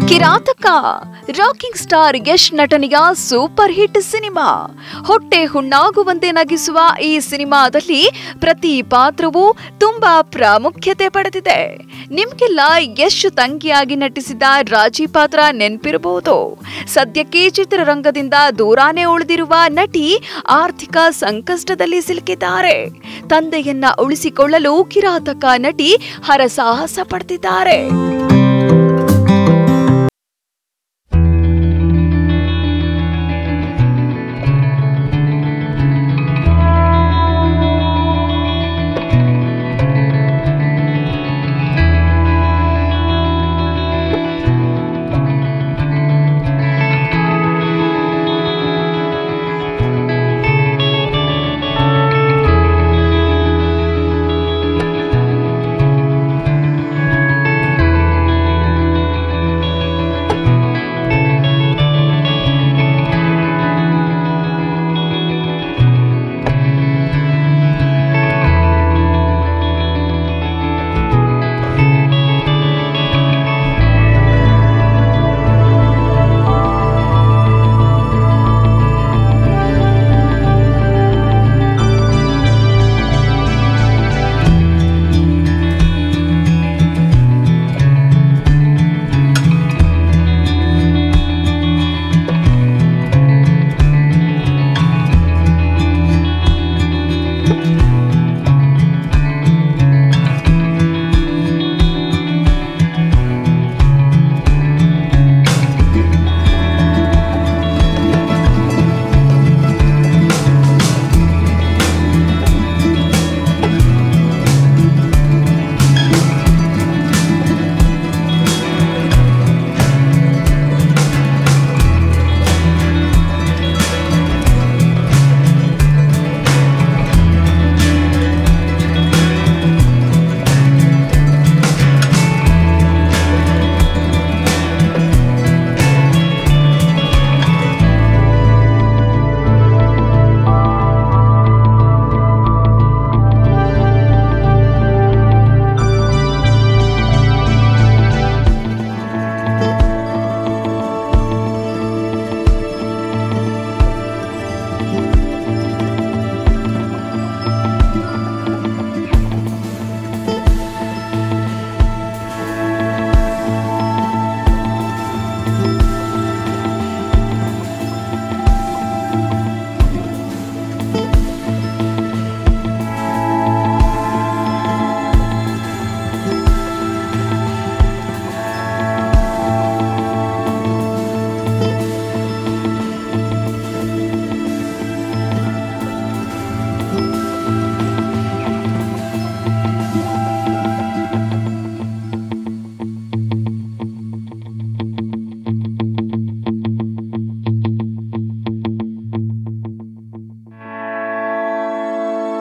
ಕಿರಾತಕ rocking star Yash ನಟನೆಯ super hit cinema ಹೊಟ್ಟೆ ಹುಣ್ಣಾಗುವಂತೆ ನಗಿಸುವ ಈ ಸಿನಿಮಾದಲ್ಲಿ ಪ್ರತಿ ಪಾತ್ರವೂ ತುಂಬಾ ಪ್ರಾಮುಖ್ಯತೆ ಪಡೆದಿದೆ ನಿಮ್ಗೆಲ್ಲ ಯಶ್ ತಂಗಿಯಾಗಿ ನಟಿಸಿದ ರಾಜಿ ಪಾತ್ರ ನೆನ್ಪಿರಬಹುದು ಸದ್ಯಕ್ಕೆ ಚಿತ್ರರಂಗದಿಂದ ದೂರಾನೇ ಉಳಿದಿರುವ ನಟಿ ಆರ್ಥಿಕ ಸಂಕಷ್ಟದಲ್ಲಿ ಸಿಲುಕಿದ್ದಾರೆ ತಂದೆಯನ್ನ ಉಳಿಸಿಕೊಳ್ಳಲು ಕಿರಾತಕ ನಟಿ ಹರಸಾಹಸ ಪಡ್ತಿದ್ದಾರೆ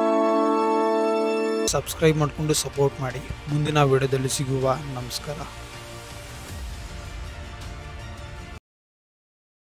ಸಬ್ಸ್ಕ್ರೈಬ್ ಮಾಡಿಕೊಂಡು ಸಪೋರ್ಟ್ ಮಾಡಿ ಮುಂದಿನ ವಿಡಿಯೋದಲ್ಲಿ ಸಿಗುವ ನಮಸ್ಕಾರ